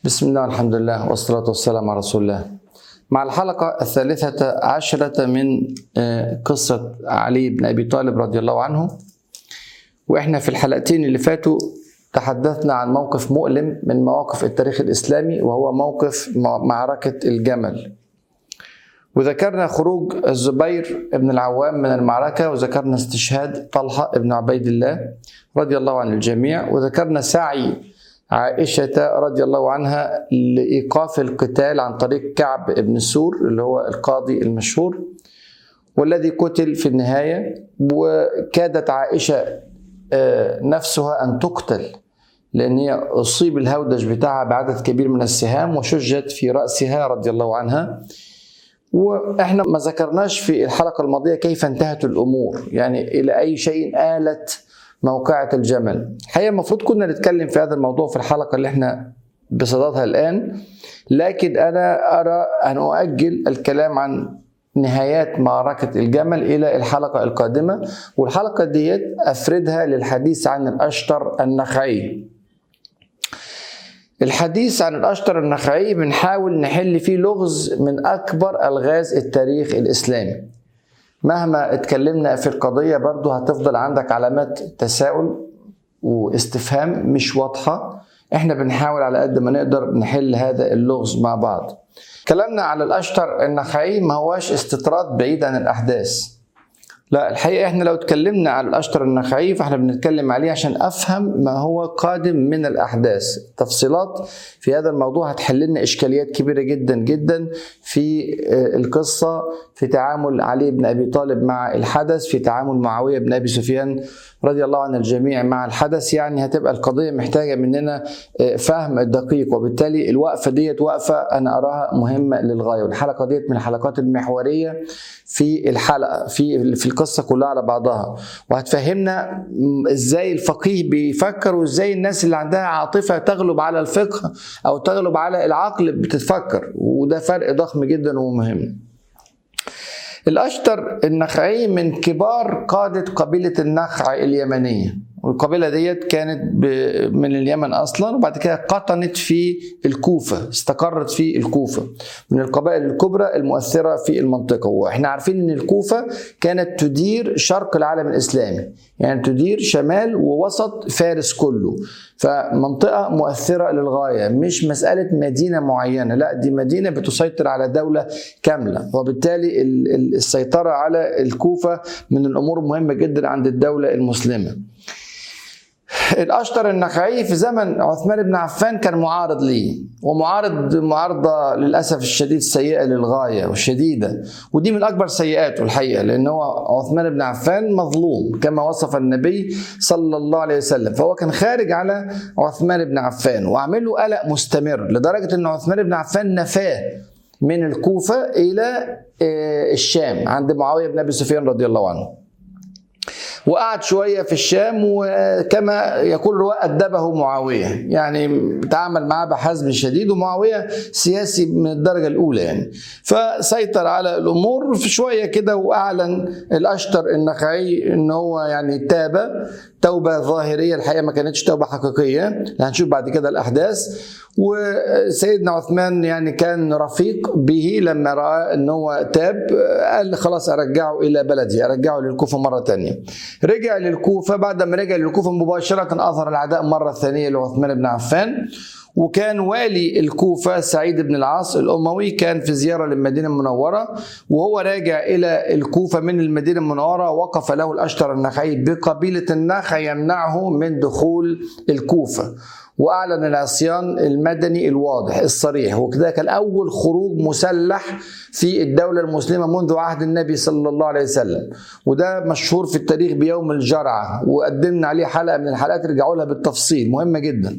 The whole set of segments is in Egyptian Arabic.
بسم الله الحمد لله والصلاة والسلام على رسول الله مع الحلقة الثالثة عشرة من آه، قصة علي بن أبي طالب رضي الله عنه وإحنا في الحلقتين اللي فاتوا تحدثنا عن موقف مؤلم من مواقف التاريخ الإسلامي وهو موقف م- معركة الجمل وذكرنا خروج الزبير بن العوام من المعركة وذكرنا استشهاد طلحة بن عبيد الله رضي الله عن الجميع وذكرنا سعي عائشة رضي الله عنها لإيقاف القتال عن طريق كعب بن سور اللي هو القاضي المشهور والذي قتل في النهاية وكادت عائشة آه، نفسها أن تقتل لأن هي أصيب الهودج بتاعها بعدد كبير من السهام وشجت في رأسها رضي الله عنها واحنا ما ذكرناش في الحلقه الماضيه كيف انتهت الامور يعني الى اي شيء آلت موقعة الجمل الحقيقه المفروض كنا نتكلم في هذا الموضوع في الحلقه اللي احنا بصددها الان لكن انا ارى ان اؤجل الكلام عن نهايات معركة الجمل إلى الحلقة القادمة والحلقة ديت أفردها للحديث عن الأشتر النخعي الحديث عن الأشتر النخعي بنحاول نحل فيه لغز من أكبر ألغاز التاريخ الإسلامي مهما اتكلمنا في القضية برضو هتفضل عندك علامات تساؤل واستفهام مش واضحة احنا بنحاول على قد ما نقدر نحل هذا اللغز مع بعض كلامنا على الأشتر النخعي ما هواش استطراد بعيد عن الأحداث لا الحقيقة احنا لو اتكلمنا على الأشتر النخعي فاحنا بنتكلم عليه عشان أفهم ما هو قادم من الأحداث تفصيلات في هذا الموضوع هتحل لنا إشكاليات كبيرة جدا جدا في آه، القصة في تعامل علي بن أبي طالب مع الحدث في تعامل معاوية بن أبي سفيان رضي الله عن الجميع مع الحدث يعني هتبقى القضية محتاجة مننا آه، فهم دقيق وبالتالي الوقفة ديت وقفة أنا أراها مهمة للغاية والحلقة ديت من الحلقات المحورية في الحلقة في في القصة كلها على بعضها وهتفهمنا م- ازاي الفقيه بيفكر وازاي الناس اللي عندها عاطفة تغلب على الفقه أو تغلب على العقل بتتفكر وده فرق ضخم جدا ومهم الأشتر النخعي من كبار قادة قبيلة النخع اليمنية والقبيلة ديت كانت ب- من اليمن أصلا وبعد كده قطنت في الكوفة استقرت في الكوفة من القبائل الكبرى المؤثرة في المنطقة وإحنا عارفين أن الكوفة كانت تدير شرق العالم الإسلامي يعني تدير شمال ووسط فارس كله فمنطقة مؤثرة للغاية مش مسألة مدينة معينة لا دي مدينة بتسيطر على دولة كاملة وبالتالي ال- ال- السيطرة على الكوفة من الأمور المهمة جدا عند الدولة المسلمة الاشطر النخعي في زمن عثمان بن عفان كان معارض ليه ومعارض معارضه للاسف الشديد سيئه للغايه وشديده ودي من اكبر سيئاته الحقيقه لان هو عثمان بن عفان مظلوم كما وصف النبي صلى الله عليه وسلم فهو كان خارج على عثمان بن عفان وعامل له قلق مستمر لدرجه ان عثمان بن عفان نفاه من الكوفه الى آه، الشام عند معاويه بن ابي سفيان رضي الله عنه وقعد شويه في الشام وكما يقول الرواة أدبه معاوية يعني تعامل معاه بحزم شديد ومعاوية سياسي من الدرجة الأولى يعني فسيطر على الأمور في شوية كده وأعلن الأشتر النخعي إن هو يعني تاب توبة ظاهرية الحقيقة ما كانتش توبة حقيقية هنشوف بعد كده الأحداث وسيدنا عثمان يعني كان رفيق به لما رأى ان هو تاب قال خلاص ارجعه الى بلدي ارجعه للكوفة مرة تانية رجع للكوفة بعد ما رجع للكوفة مباشرة اظهر العداء مرة ثانية لعثمان بن عفان وكان والي الكوفة سعيد بن العاص الأموي كان في زيارة للمدينة المنورة وهو راجع إلى الكوفة من المدينة المنورة وقف له الأشتر النخعي بقبيلة النخع يمنعه من دخول الكوفة واعلن العصيان المدني الواضح الصريح وكده كان اول خروج مسلح في الدوله المسلمه منذ عهد النبي صلى الله عليه وسلم وده مشهور في التاريخ بيوم الجرعه وقدمنا عليه حلقه من الحلقات رجعوا لها بالتفصيل مهمه جدا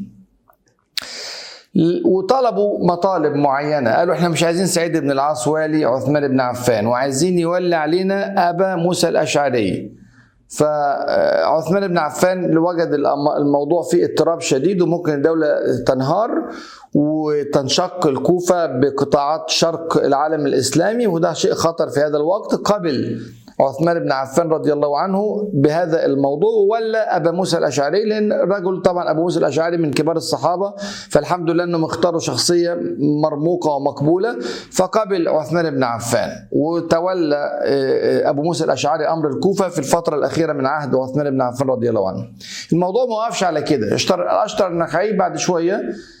وطلبوا مطالب معينه قالوا احنا مش عايزين سعيد بن العاص والي عثمان بن عفان وعايزين يولي علينا ابا موسى الاشعري فعثمان بن عفان وجد الأم- الموضوع فيه اضطراب شديد وممكن الدولة تنهار وتنشق الكوفة بقطاعات شرق العالم الإسلامي وده شيء خطر في هذا الوقت قبل عثمان بن عفان رضي الله عنه بهذا الموضوع ولا ابا موسى الاشعري لان الرجل طبعا ابو موسى الاشعري من كبار الصحابه فالحمد لله انهم اختاروا شخصيه مرموقه ومقبوله فقبل عثمان بن عفان وتولى آه، ابو موسى الاشعري امر الكوفه في الفتره الاخيره من عهد عثمان بن عفان رضي الله عنه. الموضوع ما وقفش على كده اشتر اشتر النخعي بعد شويه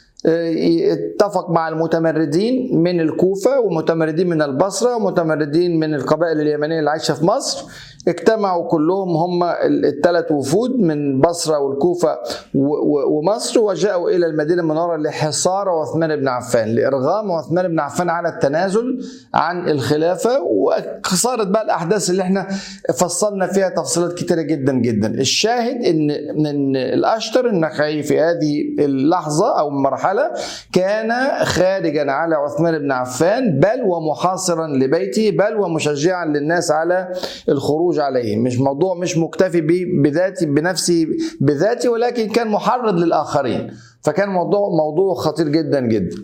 اتفق مع المتمردين من الكوفة ومتمردين من البصرة ومتمردين من القبائل اليمنية اللي عايشة في مصر اجتمعوا كلهم هم الثلاث وفود من بصرة والكوفة ومصر وجاءوا إلى المدينة المنورة لحصار عثمان بن عفان لإرغام عثمان بن عفان على التنازل عن الخلافة وصارت بقى الأحداث اللي احنا فصلنا فيها تفصيلات كتيرة جدا جدا الشاهد إن إن الأشتر النخعي في هذه اللحظة أو المرحلة كان خارجا على عثمان بن عفان بل ومحاصرا لبيته بل ومشجعا للناس على الخروج الخروج عليه مش موضوع مش مكتفي بذاتي بنفسي بذاتي ولكن كان محرض للآخرين فكان موضوع موضوع خطير جدا جدا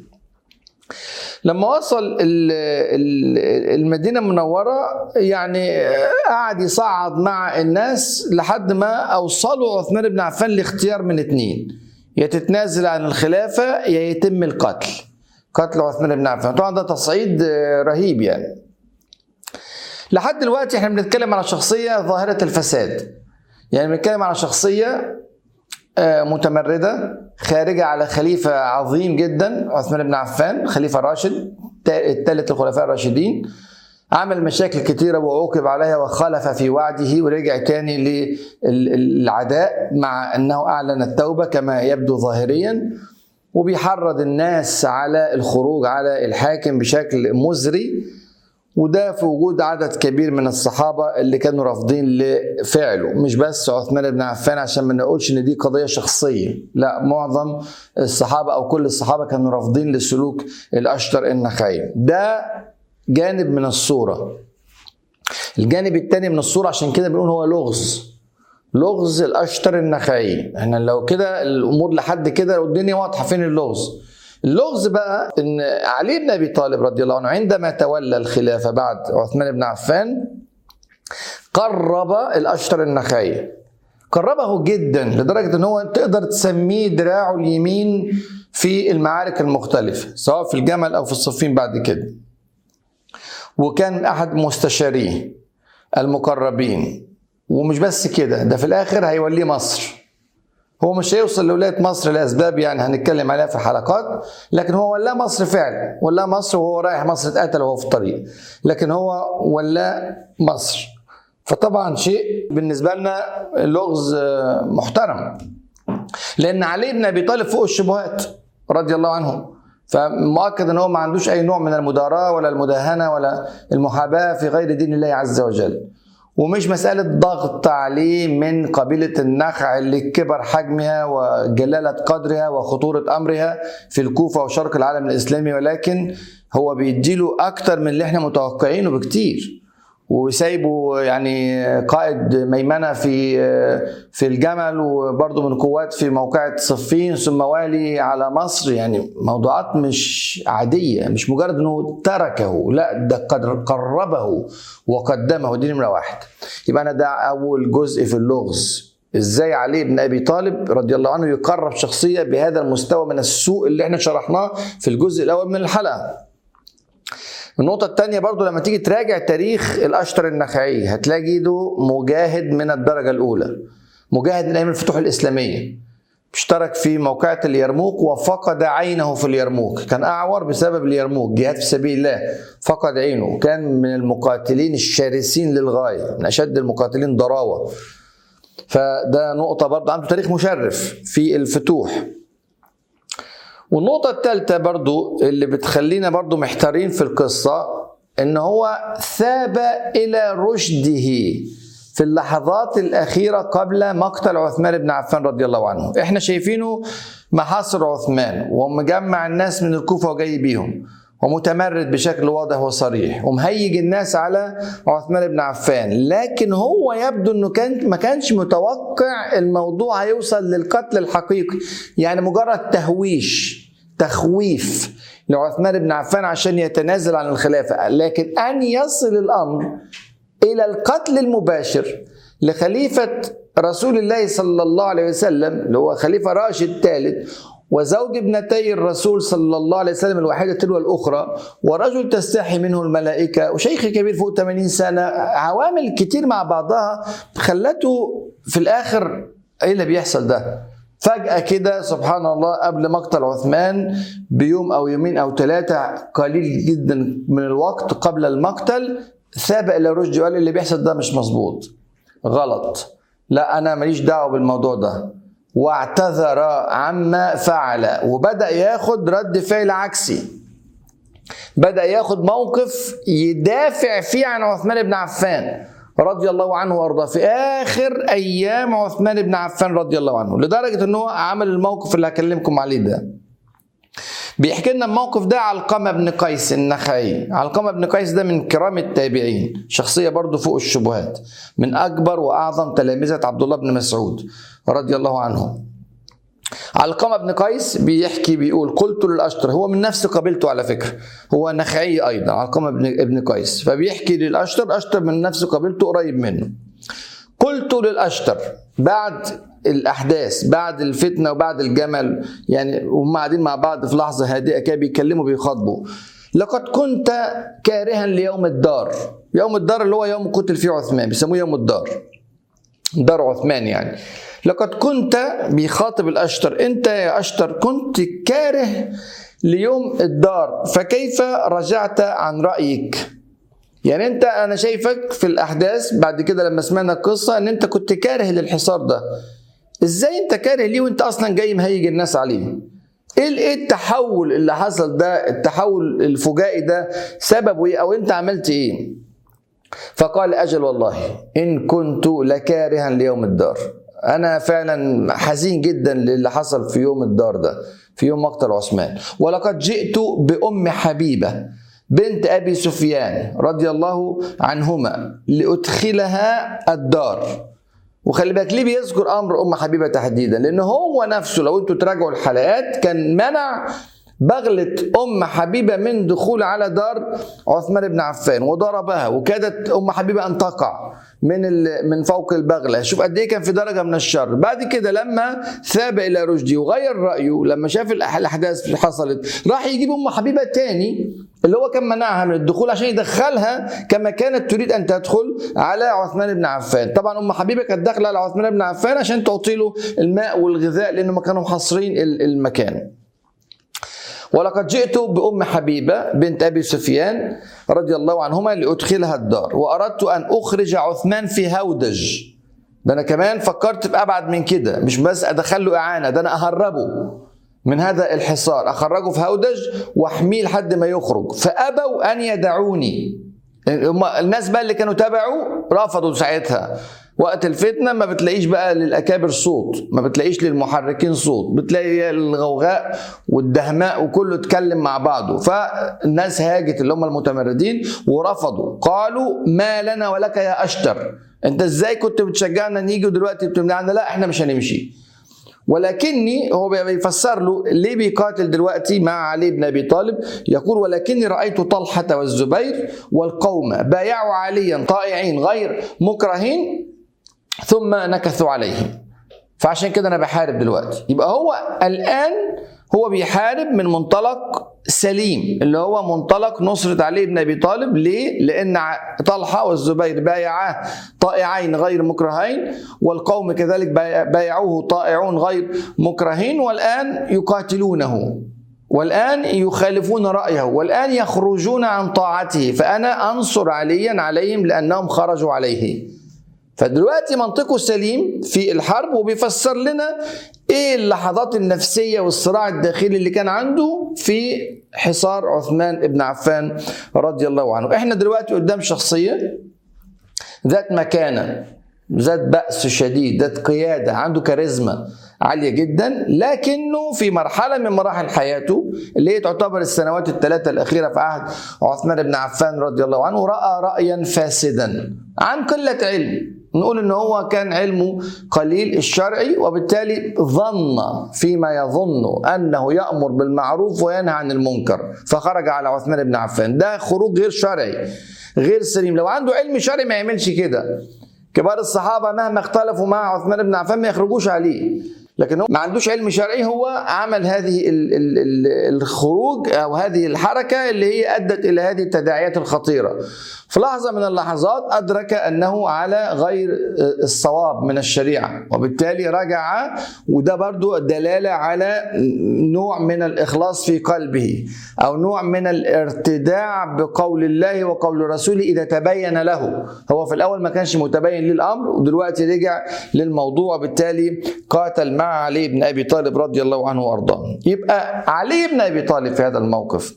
لما وصل المدينة المنورة يعني قعد يصعد مع الناس لحد ما أوصلوا عثمان بن عفان لاختيار من اتنين يا تتنازل عن الخلافة يا يتم القتل قتل عثمان بن عفان طبعا ده تصعيد رهيب يعني لحد دلوقتي احنا بنتكلم على شخصيه ظاهره الفساد يعني بنتكلم على شخصيه آه، متمرده خارجه على خليفه عظيم جدا عثمان بن عفان خليفه راشد الثالث الخلفاء الراشدين عمل مشاكل كتيرة وعوقب عليها وخالف في وعده ورجع تاني للعداء مع أنه أعلن التوبة كما يبدو ظاهريا وبيحرض الناس على الخروج على الحاكم بشكل مزري وده في وجود عدد كبير من الصحابة اللي كانوا رافضين لفعله مش بس عثمان بن عفان عشان ما نقولش ان دي قضية شخصية لا معظم الصحابة او كل الصحابة كانوا رافضين لسلوك الاشتر النخعي ده جانب من الصورة الجانب الثاني من الصورة عشان كده بنقول هو لغز لغز الاشتر النخعي احنا لو كده الامور لحد كده الدنيا واضحة فين اللغز اللغز بقى ان علي بن ابي طالب رضي الله عنه عندما تولى الخلافه بعد عثمان بن عفان قرب الاشتر النخعي قربه جدا لدرجه ان هو تقدر تسميه دراعه اليمين في المعارك المختلفه سواء في الجمل او في الصفين بعد كده وكان احد مستشاريه المقربين ومش بس كده ده في الاخر هيوليه مصر هو مش هيوصل لولايه مصر لاسباب يعني هنتكلم عليها في حلقات لكن هو ولا مصر فعلا ولا مصر وهو رايح مصر اتقتل وهو في الطريق لكن هو ولا مصر فطبعا شيء بالنسبه لنا لغز محترم لان علي بن ابي طالب فوق الشبهات رضي الله عنه فمؤكد ان هو ما عندوش اي نوع من المداراة ولا المداهنه ولا المحاباه في غير دين الله عز وجل ومش مسألة ضغط عليه من قبيلة النخع اللي كبر حجمها وجلالة قدرها وخطورة أمرها في الكوفة وشرق العالم الإسلامي ولكن هو بيديله أكتر من اللي احنا متوقعينه بكتير وسايبه يعني قائد ميمنه في في الجمل وبرضه من قوات في موقعة صفين ثم والي على مصر يعني موضوعات مش عاديه مش مجرد انه تركه لا ده قد قربه وقدمه دي نمره واحد يبقى انا ده اول جزء في اللغز ازاي علي بن ابي طالب رضي الله عنه يقرب شخصيه بهذا المستوى من السوء اللي احنا شرحناه في الجزء الاول من الحلقه النقطة الثانية برضو لما تيجي تراجع تاريخ الأشتر النخعي هتلاقيه مجاهد من الدرجة الأولى مجاهد من أيام الفتوح الإسلامية اشترك في موقعة اليرموك وفقد عينه في اليرموك كان أعور بسبب اليرموك جهاد في سبيل الله فقد عينه كان من المقاتلين الشرسين للغاية من أشد المقاتلين ضراوة فده نقطة برضه عنده تاريخ مشرف في الفتوح والنقطة الثالثة برضو اللي بتخلينا برضو محتارين في القصة ان هو ثاب الى رشده في اللحظات الأخيرة قبل مقتل عثمان بن عفان رضي الله عنه احنا شايفينه محاصر عثمان ومجمع الناس من الكوفة وجاي بيهم ومتمرد بشكل واضح وصريح ومهيج الناس على عثمان بن عفان لكن هو يبدو انه كان ما كانش متوقع الموضوع هيوصل للقتل الحقيقي يعني مجرد تهويش تخويف لعثمان بن عفان عشان يتنازل عن الخلافة لكن أن يصل الأمر الى القتل المباشر لخليفه رسول الله صلى الله عليه وسلم اللي هو خليفه راشد الثالث وزوج ابنتي الرسول صلى الله عليه وسلم الواحدة تلو الأخرى ورجل تستحي منه الملائكة وشيخ كبير فوق 80 سنة عوامل كتير مع بعضها خلته في الآخر إيه اللي بيحصل ده فجأة كده سبحان الله قبل مقتل عثمان بيوم أو يومين أو ثلاثة قليل جدا من الوقت قبل المقتل سابق إلى رشدي وقال اللي بيحصل ده مش مظبوط غلط لا أنا ماليش دعوة بالموضوع ده واعتذر عما فعل وبدا ياخد رد فعل عكسي بدا ياخد موقف يدافع فيه عن عثمان بن عفان رضي الله عنه وارضاه في اخر ايام عثمان بن عفان رضي الله عنه لدرجه ان هو عمل الموقف اللي هكلمكم عليه ده بيحكي لنا الموقف ده علقمه بن قيس النخعي علقمه بن قيس ده من كرام التابعين شخصيه برضه فوق الشبهات من اكبر واعظم تلامذه عبد الله بن مسعود رضي الله عنه علقمه بن قيس بيحكي بيقول قلت للاشتر هو من نفس قبيلته على فكره هو نخعي ايضا علقمه بن ابن قيس فبيحكي للاشتر اشتر من نفس قبيلته قريب منه قلت للاشتر بعد الاحداث بعد الفتنه وبعد الجمل يعني وهم قاعدين مع بعض في لحظه هادئه كده بيتكلموا بيخاطبوا لقد كنت كارها ليوم الدار يوم الدار اللي هو يوم قتل فيه عثمان بيسموه يوم الدار دار عثمان يعني لقد كنت بيخاطب الاشتر انت يا اشتر كنت كاره ليوم الدار فكيف رجعت عن رايك يعني انت انا شايفك في الاحداث بعد كده لما سمعنا القصه ان انت كنت كاره للحصار ده ازاي انت كاره ليه وانت اصلا جاي مهيج الناس عليه ايه ايه التحول اللي حصل ده التحول الفجائي ده سببه ايه او انت عملت ايه فقال اجل والله ان كنت لكارها ليوم الدار انا فعلا حزين جدا للي حصل في يوم الدار ده في يوم مقتل عثمان ولقد جئت بام حبيبه بنت ابي سفيان رضي الله عنهما لادخلها الدار وخلي بالك ليه بيذكر امر ام حبيبه تحديدا لان هو نفسه لو انتوا تراجعوا الحلقات كان منع بغلة أم حبيبة من دخول على دار عثمان بن عفان وضربها وكادت أم حبيبة أن تقع من من فوق البغلة شوف قد إيه كان في درجة من الشر بعد كده لما ثاب إلى رشدي وغير رأيه لما شاف الأحداث اللي حصلت راح يجيب أم حبيبة تاني اللي هو كان منعها من الدخول عشان يدخلها كما كانت تريد ان تدخل على عثمان بن عفان طبعا ام حبيبه كانت داخله على عثمان بن عفان عشان تعطي له الماء والغذاء لانهم كانوا محاصرين المكان ولقد جئت بأم حبيبة بنت أبي سفيان رضي الله عنهما لأدخلها الدار وأردت أن أخرج عثمان في هودج ده أنا كمان فكرت بأبعد من كده مش بس أدخل له إعانة ده أنا أهربه من هذا الحصار أخرجه في هودج وأحميه لحد ما يخرج فأبوا أن يدعوني الناس بقى اللي كانوا تابعوا رفضوا ساعتها وقت الفتنة ما بتلاقيش بقى للأكابر صوت ما بتلاقيش للمحركين صوت بتلاقي الغوغاء والدهماء وكله اتكلم مع بعضه فالناس هاجت اللي هم المتمردين ورفضوا قالوا ما لنا ولك يا أشتر انت ازاي كنت بتشجعنا نيجي ودلوقتي بتمنعنا لا احنا مش هنمشي ولكني هو بيفسر له ليه بيقاتل دلوقتي مع علي بن ابي طالب يقول ولكني رايت طلحه والزبير والقوم بايعوا عليا طائعين غير مكرهين ثم نكثوا عليه فعشان كده انا بحارب دلوقتي يبقى هو الان هو بيحارب من منطلق سليم اللي هو منطلق نصرة علي بن ابي طالب ليه؟ لان طلحه والزبير بايعاه طائعين غير مكرهين والقوم كذلك بايعوه طائعون غير مكرهين والان يقاتلونه والان يخالفون رايه والان يخرجون عن طاعته فانا انصر عليا عليهم لانهم خرجوا عليه فدلوقتي منطقه سليم في الحرب وبيفسر لنا ايه اللحظات النفسيه والصراع الداخلي اللي كان عنده في حصار عثمان بن عفان رضي الله عنه احنا دلوقتي قدام شخصيه ذات مكانه ذات بأس شديد ذات قيادة عنده كاريزما عالية جدا لكنه في مرحلة من مراحل حياته اللي هي تعتبر السنوات الثلاثة الأخيرة في عهد عثمان بن عفان رضي الله عنه رأى رأيا فاسدا عن قلة علم نقول ان هو كان علمه قليل الشرعي وبالتالي ظن فيما يظن انه يامر بالمعروف وينهى عن المنكر فخرج على عثمان بن عفان ده خروج غير شرعي غير سليم لو عنده علم شرعي ما يعملش كده كبار الصحابه مهما اختلفوا مع عثمان بن عفان ما يخرجوش عليه لكن هو ما عندوش علم شرعي هو عمل هذه ال- ال- ال- الخروج او هذه الحركه اللي هي ادت الى هذه التداعيات الخطيره. في لحظه من اللحظات ادرك انه على غير الصواب من الشريعه وبالتالي رجع وده برضو دلاله على نوع من الاخلاص في قلبه او نوع من الارتداع بقول الله وقول رسوله اذا تبين له هو في الاول ما كانش متبين للامر ودلوقتي رجع للموضوع وبالتالي قاتل مع علي بن ابي طالب رضي الله عنه وارضاه يبقى علي بن ابي طالب في هذا الموقف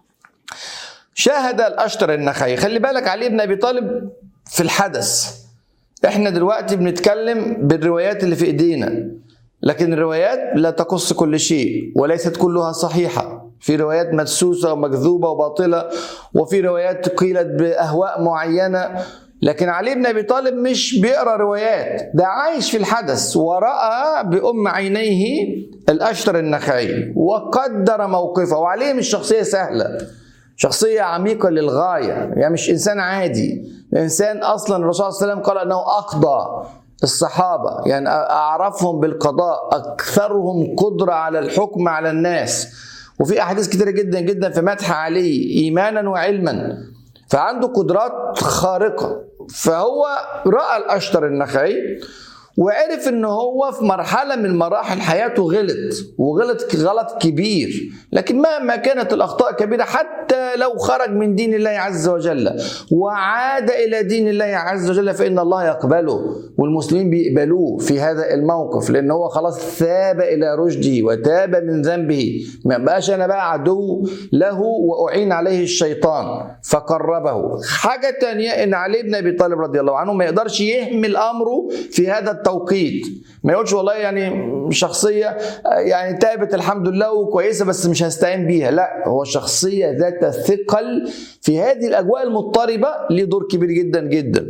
شاهد الاشتر النخعي خلي بالك علي بن ابي طالب في الحدث احنا دلوقتي بنتكلم بالروايات اللي في ايدينا لكن الروايات لا تقص كل شيء وليست كلها صحيحه في روايات مدسوسه ومكذوبه وباطله وفي روايات قيلت باهواء معينه لكن علي بن ابي طالب مش بيقرا روايات ده عايش في الحدث وراى بام عينيه الاشتر النخعي وقدر موقفه وعليه مش شخصيه سهله شخصية عميقة للغاية يعني مش إنسان عادي إنسان أصلا الرسول صلى الله عليه وسلم قال أنه أقضى الصحابة يعني أعرفهم بالقضاء أكثرهم قدرة على الحكم على الناس وفي أحاديث كتيرة جدا جدا في مدح عليه إيمانا وعلما فعنده قدرات خارقة فهو رأى الأشتر النخعي وعرف ان هو في مرحله من مراحل حياته غلط وغلط غلط كبير لكن مهما كانت الاخطاء كبيره حتى لو خرج من دين الله عز وجل وعاد الى دين الله عز وجل فان الله يقبله والمسلمين بيقبلوه في هذا الموقف لان هو خلاص ثاب الى رشده وتاب من ذنبه ما بقاش انا بقى عدو له واعين عليه الشيطان فقربه حاجه تانية ان علي بن ابي طالب رضي الله عنه ما يقدرش يهمل امره في هذا التوقيت ما يقولش والله يعني شخصيه يعني تابت الحمد لله وكويسه بس مش هستعين بيها لا هو شخصيه ذات ثقل في هذه الاجواء المضطربه ليه دور كبير جدا جدا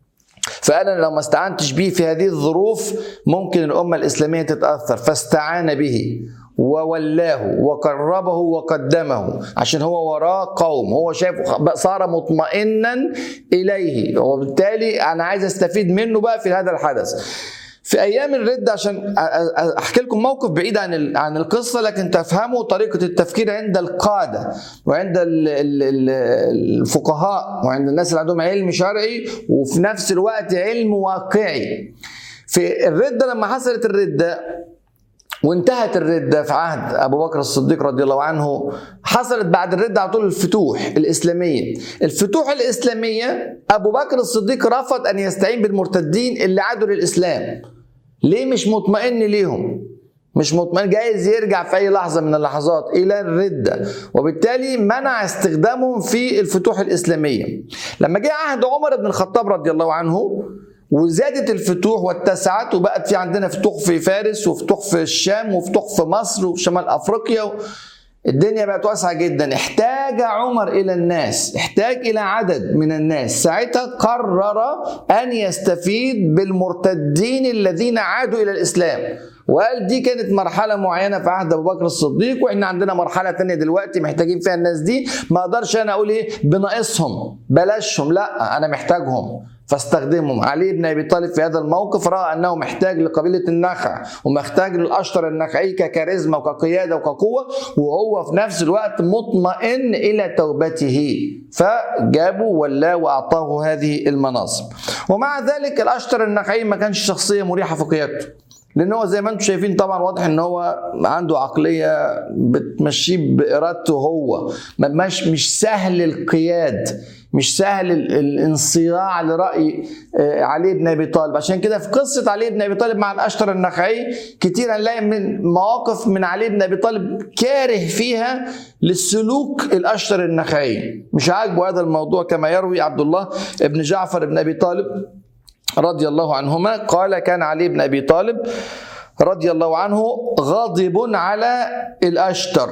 فانا لو ما استعنتش بيه في هذه الظروف ممكن الامه الاسلاميه تتاثر فاستعان به وولاه وقربه وقدمه عشان هو وراه قوم هو شايفه صار مطمئنا اليه وبالتالي انا عايز استفيد منه بقى في هذا الحدث في ايام الرد عشان احكي لكم موقف بعيد عن عن القصه لكن تفهموا طريقه التفكير عند القاده وعند الفقهاء وعند الناس اللي عندهم علم شرعي وفي نفس الوقت علم واقعي في الرده لما حصلت الرده وانتهت الردة في عهد أبو بكر الصديق رضي الله عنه حصلت بعد الردة على طول الفتوح الإسلامية الفتوح الإسلامية أبو بكر الصديق رفض أن يستعين بالمرتدين اللي عادوا للإسلام ليه مش مطمئن ليهم مش مطمئن جايز يرجع في أي لحظة من اللحظات إلى الردة وبالتالي منع استخدامهم في الفتوح الإسلامية لما جاء عهد عمر بن الخطاب رضي الله عنه وزادت الفتوح واتسعت وبقت في عندنا فتوح في فارس وفتوح في الشام وفتوح في مصر وفي شمال افريقيا الدنيا بقت واسعه جدا احتاج عمر الى الناس احتاج الى عدد من الناس ساعتها قرر ان يستفيد بالمرتدين الذين عادوا الى الاسلام وقال دي كانت مرحلة معينة في عهد أبو بكر الصديق وإحنا عندنا مرحلة تانية دلوقتي محتاجين فيها الناس دي ما أقدرش أنا أقول إيه بناقصهم بلاشهم لا أنا محتاجهم فاستخدمهم علي بن ابي طالب في هذا الموقف راى انه محتاج لقبيله النخع ومحتاج للاشطر النخعي ككاريزما وكقياده وكقوه وهو في نفس الوقت مطمئن الى توبته فجابه ولاه واعطاه هذه المناصب ومع ذلك الاشطر النخعي ما كانش شخصيه مريحه في قيادته لان هو زي ما انتم شايفين طبعا واضح ان هو عنده عقليه بتمشيه بارادته هو مش مش سهل القياد مش سهل الانصياع لراي علي بن ابي طالب عشان كده في قصه علي بن ابي طالب مع الاشتر النخعي كتير هنلاقي من مواقف من علي بن ابي طالب كاره فيها للسلوك الاشتر النخعي مش عاجبه هذا الموضوع كما يروي عبد الله بن جعفر بن ابي طالب رضي الله عنهما قال كان علي بن ابي طالب رضي الله عنه غاضب على الاشتر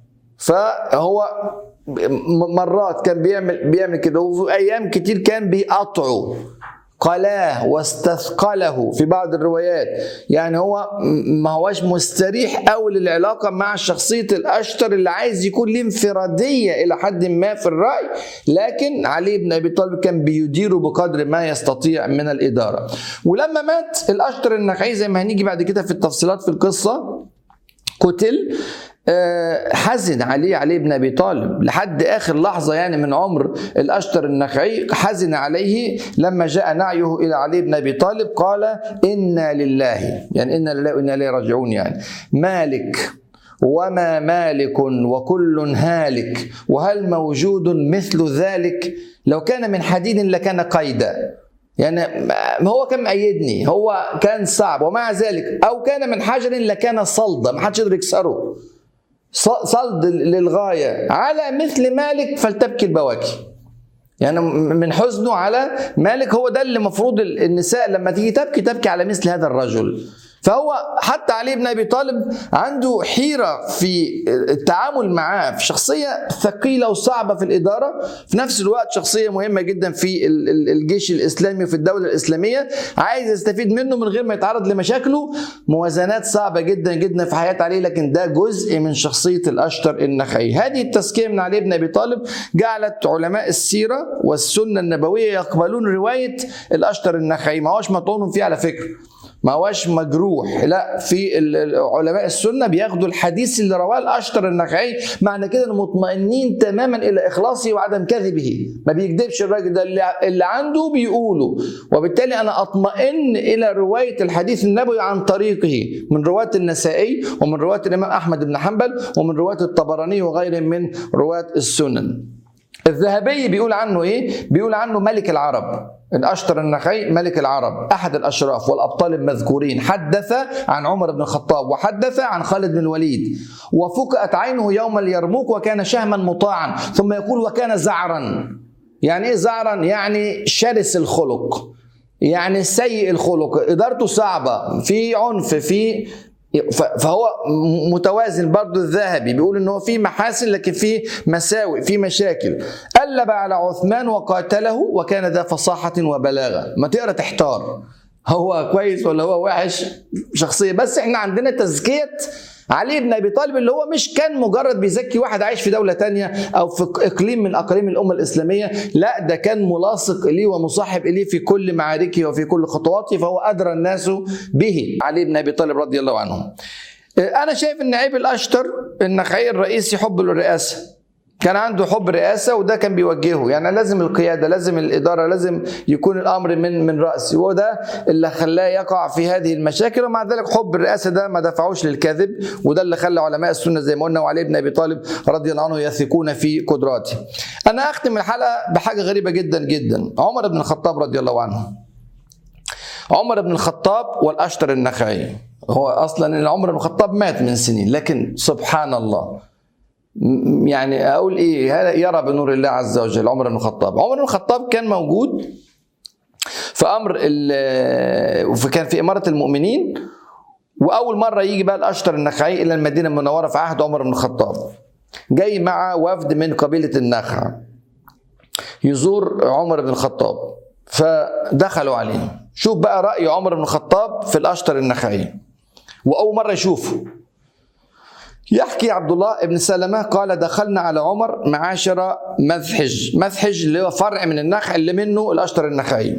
فهو مرات كان بيعمل بيعمل كده وفي ايام كتير كان بيقطعه قلاه واستثقله في بعض الروايات يعني هو ما هوش مستريح قوي للعلاقة مع شخصية الأشتر اللي عايز يكون له انفرادية إلى حد ما في الرأي لكن علي بن أبي طالب كان بيديره بقدر ما يستطيع من الإدارة ولما مات الأشتر النخعي زي ما هنيجي بعد كده في التفصيلات في القصة قتل حزن عليه علي بن ابي طالب لحد اخر لحظه يعني من عمر الاشتر النخعي حزن عليه لما جاء نعيه الى علي بن ابي طالب قال انا لله يعني انا لله وانا اليه راجعون يعني مالك وما مالك وكل هالك وهل موجود مثل ذلك لو كان من حديد لكان قيدا يعني ما هو كان مأيدني هو كان صعب ومع ذلك او كان من حجر لكان صلدا ما حدش يقدر يكسره صلد للغايه على مثل مالك فلتبكي البواكي يعني من حزنه على مالك هو ده اللي المفروض النساء لما تيجي تبكي تبكي على مثل هذا الرجل فهو حتى علي بن ابي طالب عنده حيره في التعامل معاه في شخصيه ثقيله وصعبه في الاداره في نفس الوقت شخصيه مهمه جدا في الجيش الاسلامي وفي الدوله الاسلاميه عايز يستفيد منه من غير ما يتعرض لمشاكله موازنات صعبه جدا جدا في حياه علي لكن ده جزء من شخصيه الاشتر النخعي هذه التزكيه من علي بن ابي طالب جعلت علماء السيره والسنه النبويه يقبلون روايه الاشتر النخعي ما هوش مطعون فيه على فكره ما هوش مجروح لا في علماء السنه بياخدوا الحديث اللي رواه الاشتر النخعي معنى كده انه مطمئنين تماما الى اخلاصه وعدم كذبه ما بيكذبش الراجل ده اللي عنده بيقوله وبالتالي انا اطمئن الى روايه الحديث النبوي عن طريقه من رواه النسائي ومن رواه الامام احمد بن حنبل ومن رواه الطبراني وغيره من رواه السنن الذهبي بيقول عنه ايه بيقول عنه ملك العرب الأشتر النخعي ملك العرب أحد الأشراف والأبطال المذكورين حدث عن عمر بن الخطاب وحدث عن خالد بن الوليد وفكأت عينه يوم اليرموك وكان شهما مطاعا ثم يقول وكان زعرا يعني إيه زعرا يعني شرس الخلق يعني سيء الخلق إدارته صعبة في عنف في فهو متوازن برضه الذهبي بيقول ان هو في محاسن لكن في مساوئ في مشاكل قلب على عثمان وقاتله وكان ذا فصاحة وبلاغة ما تقرا تحتار هو كويس ولا هو وحش شخصية بس احنا عندنا تزكية علي بن ابي طالب اللي هو مش كان مجرد بيزكي واحد عايش في دوله تانية او في اقليم من اقاليم الامه الاسلاميه لا ده كان ملاصق اليه ومصاحب اليه في كل معاركه وفي كل خطواته فهو ادرى الناس به علي بن ابي طالب رضي الله عنه انا شايف ان عيب الاشتر النخعي الرئيسي حب الرئاسه كان عنده حب رئاسه وده كان بيوجهه يعني لازم القياده لازم الاداره لازم يكون الامر من من راسي وده اللي خلاه يقع في هذه المشاكل ومع ذلك حب الرئاسه ده ما دفعوش للكذب وده اللي خلى علماء السنه زي ما قلنا وعلي بن ابي طالب رضي الله عنه يثقون في قدراته. انا اختم الحلقه بحاجه غريبه جدا جدا عمر بن الخطاب رضي الله عنه. عمر بن الخطاب والاشتر النخعي هو اصلا عمر بن الخطاب مات من سنين لكن سبحان الله يعني اقول ايه هذا يرى بنور الله عز وجل عمر بن الخطاب عمر بن الخطاب كان موجود في امر وكان في اماره المؤمنين واول مره يجي بقى الاشتر النخعي الى المدينه المنوره في عهد عمر بن الخطاب جاي مع وفد من قبيله النخع يزور عمر بن الخطاب فدخلوا عليه شوف بقى راي عمر بن الخطاب في الاشتر النخعي واول مره يشوفه يحكي عبد الله بن سلمة قال دخلنا على عمر معاشر مذحج مذحج اللي هو فرع من النخع اللي منه الأشتر النخعي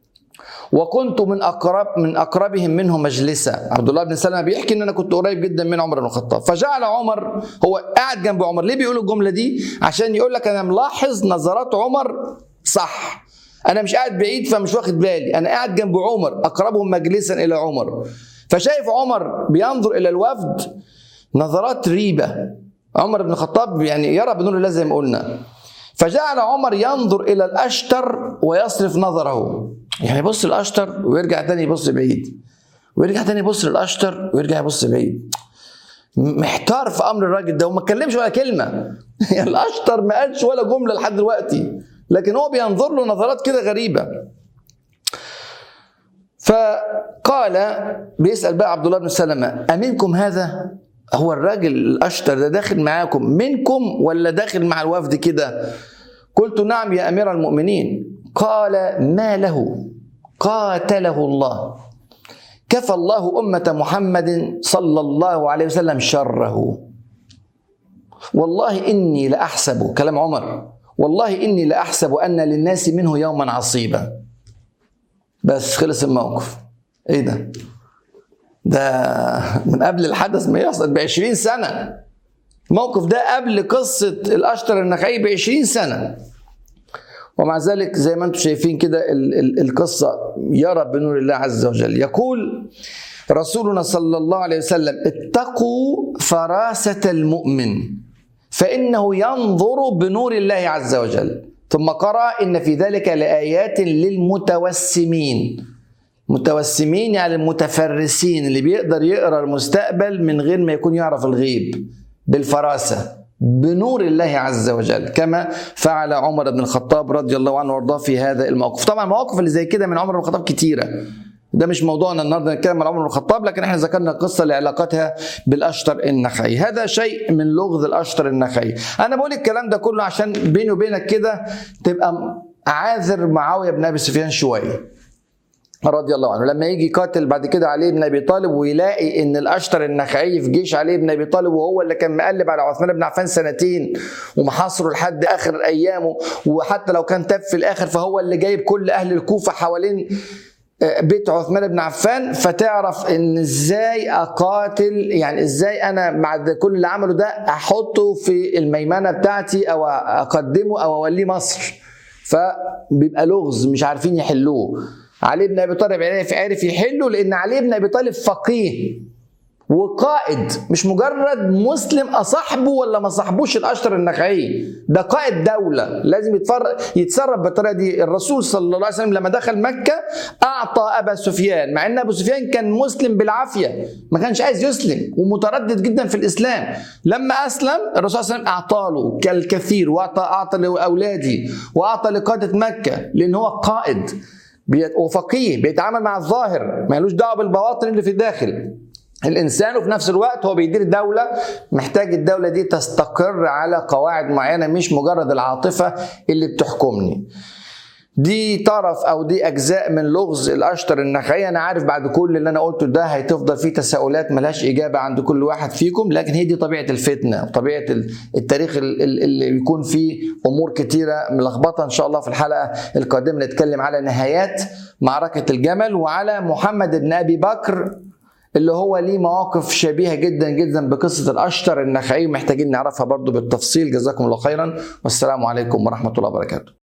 وكنت من أقرب من أقربهم منه مجلسا عبد الله بن سلمة بيحكي إن أنا كنت قريب جدا من عمر بن الخطاب فجعل عمر هو قاعد جنب عمر ليه بيقول الجملة دي عشان يقول لك أنا ملاحظ نظرات عمر صح أنا مش قاعد بعيد فمش واخد بالي أنا قاعد جنب عمر أقربهم مجلسا إلى عمر فشايف عمر بينظر إلى الوفد نظرات ريبة عمر بن الخطاب يعني يرى بنور الله زي ما قلنا فجعل عمر ينظر إلى الأشتر ويصرف نظره يعني يبص الأشتر ويرجع تاني يبص بعيد ويرجع تاني يبص للأشتر ويرجع يبص بعيد محتار في أمر الراجل ده وما اتكلمش ولا كلمة يعني الأشتر ما قالش ولا جملة لحد دلوقتي لكن هو بينظر له نظرات كده غريبة فقال بيسأل بقى عبد الله بن سلمة أمنكم هذا هو الراجل الاشتر ده داخل معاكم منكم ولا داخل مع الوفد كده قلت نعم يا امير المؤمنين قال ما له قاتله الله كفى الله أمة محمد صلى الله عليه وسلم شره والله إني لأحسب كلام عمر والله إني لأحسب أن للناس منه يوما عصيبا بس خلص الموقف إيه ده ده من قبل الحدث ما يحصل ب 20 سنة الموقف ده قبل قصة الأشتر النخعي ب 20 سنة ومع ذلك زي ما انتم شايفين كده القصة يرى بنور الله عز وجل يقول رسولنا صلى الله عليه وسلم اتقوا فراسة المؤمن فإنه ينظر بنور الله عز وجل ثم قرأ إن في ذلك لآيات للمتوسمين متوسمين يعني المتفرسين اللي بيقدر يقرأ المستقبل من غير ما يكون يعرف الغيب بالفراسة بنور الله عز وجل كما فعل عمر بن الخطاب رضي الله عنه وارضاه في هذا الموقف طبعا المواقف اللي زي كده من عمر بن الخطاب كتيره ده مش موضوعنا النهارده نتكلم عن عمر بن الخطاب لكن احنا ذكرنا القصه لعلاقتها بالاشتر النخعي هذا شيء من لغز الاشتر النخعي انا بقول الكلام ده كله عشان بيني وبينك كده تبقى عاذر معاويه بن ابي سفيان شويه رضي الله عنه لما يجي قاتل بعد كده علي بن ابي طالب ويلاقي ان الاشتر النخعي في جيش علي بن ابي طالب وهو اللي كان مقلب على عثمان بن عفان سنتين ومحاصره لحد اخر ايامه وحتى لو كان تاب في الاخر فهو اللي جايب كل اهل الكوفه حوالين بيت عثمان بن عفان فتعرف ان ازاي اقاتل يعني ازاي انا بعد كل اللي عمله ده احطه في الميمنه بتاعتي او اقدمه او اوليه مصر فبيبقى لغز مش عارفين يحلوه علي بن ابي طالب عرف يحله لان علي بن ابي طالب فقيه وقائد مش مجرد مسلم اصاحبه ولا ما صاحبوش الاشتر النخعي ده قائد دوله لازم يتصرف بالطريقه دي الرسول صلى الله عليه وسلم لما دخل مكه اعطى ابا سفيان مع ان ابو سفيان كان مسلم بالعافيه ما كانش عايز يسلم ومتردد جدا في الاسلام لما اسلم الرسول صلى الله عليه وسلم اعطى له كالكثير واعطى اعطى لاولادي واعطى لقاده مكه لان هو قائد وفقيه بيتعامل مع الظاهر مالوش دعوه بالبواطن اللي في الداخل الانسان وفي نفس الوقت هو بيدير دوله محتاج الدوله دي تستقر على قواعد معينه مش مجرد العاطفه اللي بتحكمني دي طرف او دي اجزاء من لغز الاشتر النخعي انا عارف بعد كل اللي انا قلته ده هتفضل فيه تساؤلات ملهاش اجابه عند كل واحد فيكم لكن هي دي طبيعه الفتنه وطبيعه التاريخ اللي بيكون فيه امور كتيره ملخبطه ان شاء الله في الحلقه القادمه نتكلم على نهايات معركه الجمل وعلى محمد بن ابي بكر اللي هو ليه مواقف شبيهه جدا جدا بقصه الاشتر النخعي محتاجين نعرفها برضو بالتفصيل جزاكم الله خيرا والسلام عليكم ورحمه الله وبركاته